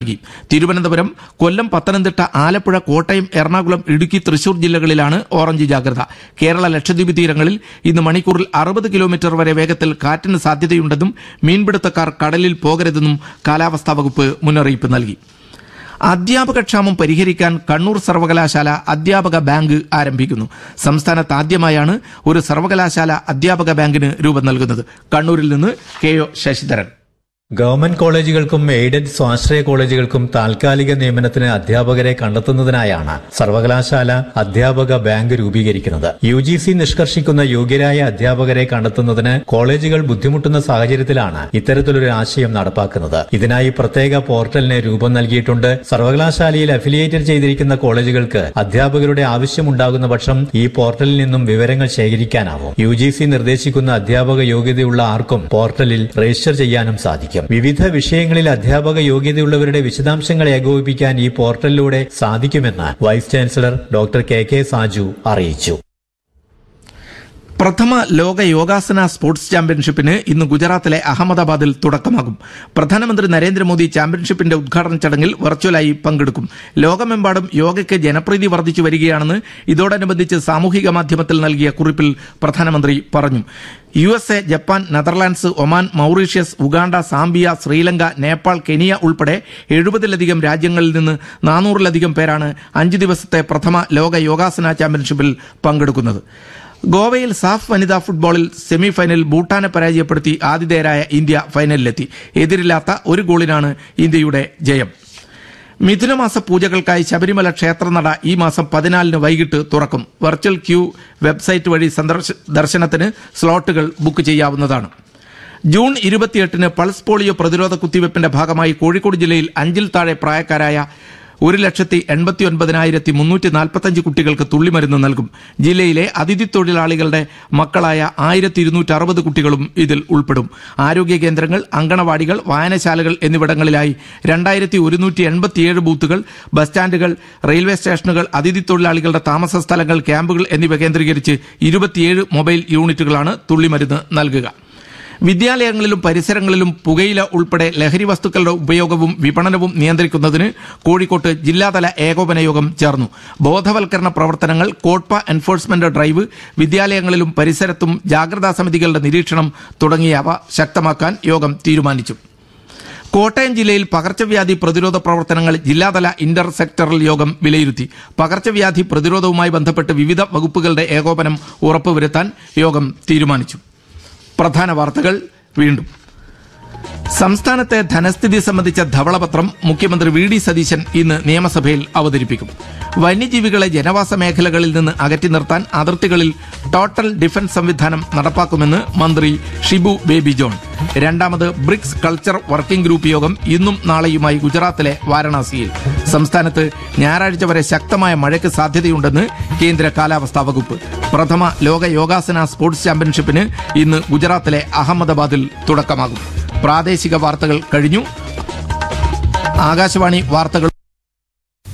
നൽകി തിരുവനന്തപുരം കൊല്ലം പത്തനംതിട്ട ആലപ്പുഴ കോട്ടയം എറണാകുളം ഇടുക്കി തൃശൂർ ജില്ലകളിലാണ് ഓറഞ്ച് ജാഗ്രത കേരള ലക്ഷദ്വീപ് തീരങ്ങളിൽ ഇന്ന് മണിക്കൂറിൽ അറുപത് കിലോമീറ്റർ വരെ വേഗത്തിൽ കാറ്റിന് സാധ്യതയുണ്ടെന്നും മീൻപിടുത്തക്കാർ കടലിൽ പോകരുതെന്നും കാലാവസ്ഥാ വകുപ്പ് മുന്നറിയിപ്പ് നൽകി അധ്യാപകക്ഷാമം പരിഹരിക്കാൻ കണ്ണൂർ സർവകലാശാല അധ്യാപക ബാങ്ക് ആരംഭിക്കുന്നു സംസ്ഥാനത്ത് ആദ്യമായാണ് ഒരു സർവകലാശാല അധ്യാപക ബാങ്കിന് രൂപം നൽകുന്നത് കണ്ണൂരിൽ നിന്ന് കെ ഒ ശശിധരൻ ഗവൺമെന്റ് കോളേജുകൾക്കും എയ്ഡഡ് സ്വാശ്രയ കോളേജുകൾക്കും താൽക്കാലിക നിയമനത്തിന് അധ്യാപകരെ കണ്ടെത്തുന്നതിനായാണ് സർവകലാശാല അധ്യാപക ബാങ്ക് രൂപീകരിക്കുന്നത് യു ജി സി നിഷ്കർഷിക്കുന്ന യോഗ്യരായ അധ്യാപകരെ കണ്ടെത്തുന്നതിന് കോളേജുകൾ ബുദ്ധിമുട്ടുന്ന സാഹചര്യത്തിലാണ് ഇത്തരത്തിലൊരു ആശയം നടപ്പാക്കുന്നത് ഇതിനായി പ്രത്യേക പോർട്ടലിന് രൂപം നൽകിയിട്ടുണ്ട് സർവകലാശാലയിൽ അഫിലിയേറ്റഡ് ചെയ്തിരിക്കുന്ന കോളേജുകൾക്ക് അധ്യാപകരുടെ ആവശ്യമുണ്ടാകുന്ന പക്ഷം ഈ പോർട്ടലിൽ നിന്നും വിവരങ്ങൾ ശേഖരിക്കാനാവും യു ജി സി നിർദ്ദേശിക്കുന്ന അധ്യാപക യോഗ്യതയുള്ള ആർക്കും പോർട്ടലിൽ രജിസ്റ്റർ ചെയ്യാനും സാധിക്കും വിവിധ വിഷയങ്ങളിൽ അധ്യാപക യോഗ്യതയുള്ളവരുടെ വിശദാംശങ്ങൾ ഏകോപിപ്പിക്കാൻ ഈ പോർട്ടലിലൂടെ സാധിക്കുമെന്ന് vice chancellor doctor K K Saju അറിയിച്ചു പ്രഥമ ലോക യോഗാസന സ്പോർട്സ് ചാമ്പ്യൻഷിപ്പിന് ഇന്ന് ഗുജറാത്തിലെ അഹമ്മദാബാദിൽ തുടക്കമാകും പ്രധാനമന്ത്രി നരേന്ദ്രമോദി ചാമ്പ്യൻഷിപ്പിന്റെ ഉദ്ഘാടന ചടങ്ങിൽ വെർച്വലായി പങ്കെടുക്കും ലോകമെമ്പാടും യോഗയ്ക്ക് ജനപ്രീതി വർദ്ധിച്ചു വരികയാണെന്ന് ഇതോടനുബന്ധിച്ച് സാമൂഹിക മാധ്യമത്തിൽ നൽകിയ കുറിപ്പിൽ പ്രധാനമന്ത്രി പറഞ്ഞു U S A Japan Netherlands Oman Mauritius Uganda Zambia Sri Lanka Nepal Kenya ഉൾപ്പെടെ എഴുപതിലധികം രാജ്യങ്ങളിൽ നിന്ന് നാനൂറിലധികം പേരാണ് അഞ്ച് ദിവസത്തെ പ്രഥമ ലോക യോഗാസന ചാമ്പ്യൻഷിപ്പിൽ പങ്കെടുക്കുന്നത് ഗോവയിൽ സാഫ് വനിതാ ഫുട്ബോളിൽ സെമിഫൈനലിൽ ഭൂട്ടാനെ പരാജയപ്പെടുത്തി ആതിഥേയരായ ഇന്ത്യ ഫൈനലിലെത്തി എതിരില്ലാത്ത ഒരു ഗോളിനാണ് ഇന്ത്യയുടെ ജയം മിഥുനമാസ പൂജകൾക്കായി ശബരിമല ക്ഷേത്രനട ഈ മാസം പതിനാലിന് വൈകിട്ട് തുറക്കും വെർച്വൽ ക്യൂ വെബ്സൈറ്റ് വഴി സന്ദർശ ദർശനത്തിന് സ്ലോട്ടുകൾ ബുക്ക് ചെയ്യാവുന്നതാണ് ജൂൺ ഇരുപത്തിയെട്ടിന് പൾസ് പോളിയോ പ്രതിരോധ കുത്തിവയ്പ്പിന്റെ ഭാഗമായി കോഴിക്കോട് ജില്ലയിൽ അഞ്ചിൽ താഴെ പ്രായക്കാരായ ഒരു ലക്ഷത്തി എൺപത്തി ഒൻപതിനായിരത്തി മുന്നൂറ്റി നാൽപ്പത്തഞ്ച് കുട്ടികൾക്ക് തുള്ളിമരുന്ന് നൽകും ജില്ലയിലെ അതിഥി തൊഴിലാളികളുടെ മക്കളായ ആയിരത്തി ഇരുന്നൂറ്റി അറുപത് കുട്ടികളും ഇതിൽ ഉൾപ്പെടും ആരോഗ്യ കേന്ദ്രങ്ങൾ അങ്കണവാടികൾ വായനശാലകൾ എന്നിവിടങ്ങളിലായി രണ്ടായിരത്തി ഒരുന്നൂറ്റി എൺപത്തിയേഴ് ബൂത്തുകൾ ബസ് സ്റ്റാൻഡുകൾ റെയിൽവേ സ്റ്റേഷനുകൾ അതിഥി തൊഴിലാളികളുടെ താമസ സ്ഥലങ്ങൾ ക്യാമ്പുകൾ എന്നിവ കേന്ദ്രീകരിച്ച് ഇരുപത്തിയേഴ് മൊബൈൽ യൂണിറ്റുകളാണ് തുള്ളിമരുന്ന് നൽകുക വിദ്യാലയങ്ങളിലും പരിസരങ്ങളിലും പുകയില ഉൾപ്പെടെ ലഹരി വസ്തുക്കളുടെ ഉപയോഗവും വിപണനവും നിയന്ത്രിക്കുന്നതിന് കോഴിക്കോട്ട് ജില്ലാതല ഏകോപന യോഗം ചേർന്നു ബോധവൽക്കരണ പ്രവർത്തനങ്ങൾ കോട്പ എൻഫോഴ്സ്മെന്റ് ഡ്രൈവ് വിദ്യാലയങ്ങളിലും പരിസരത്തും ജാഗ്രതാ സമിതികളുടെ നിരീക്ഷണം തുടങ്ങിയവ ശക്തമാക്കാൻ യോഗം തീരുമാനിച്ചു കോട്ടയം ജില്ലയിൽ പകർച്ചവ്യാധി പ്രതിരോധ പ്രവർത്തനങ്ങൾ ജില്ലാതല ഇന്റർ സെക്ടറൽ യോഗം വിലയിരുത്തി പകർച്ചവ്യാധി പ്രതിരോധവുമായി ബന്ധപ്പെട്ട് വിവിധ വകുപ്പുകളുടെ ഏകോപനം ഉറപ്പുവരുത്താൻ യോഗം തീരുമാനിച്ചു പ്രധാന വാർത്തകൾ വീണ്ടും സംസ്ഥാനത്തെ ധനസ്ഥിതി സംബന്ധിച്ച ധവളപത്രം മുഖ്യമന്ത്രി വി ഡി സതീശൻ ഇന്ന് നിയമസഭയിൽ അവതരിപ്പിക്കും വന്യജീവികളെ ജനവാസ മേഖലകളിൽ നിന്ന് അകറ്റി നിർത്താൻ അതിർത്തികളിൽ ടോട്ടൽ ഡിഫൻസ് സംവിധാനം നടപ്പാക്കുമെന്ന് മന്ത്രി ഷിബു ബേബി ജോൺ രണ്ടാമത് ബ്രിക്സ് കൾച്ചർ വർക്കിംഗ് ഗ്രൂപ്പ് യോഗം ഇന്നും നാളെയുമായി ഗുജറാത്തിലെ വാരണാസിയിൽ സംസ്ഥാനത്ത് ഞായറാഴ്ച വരെ ശക്തമായ മഴയ്ക്ക് സാധ്യതയുണ്ടെന്ന് കേന്ദ്ര കാലാവസ്ഥാ വകുപ്പ് പ്രഥമ ലോക യോഗാസന സ്പോർട്സ് ചാമ്പ്യൻഷിപ്പിന് ഇന്ന് ഗുജറാത്തിലെ അഹമ്മദാബാദിൽ തുടക്കമാകും പ്രാദേശിക വാർത്തകൾ കഴിഞ്ഞു ആകാശവാണി വാർത്തകൾ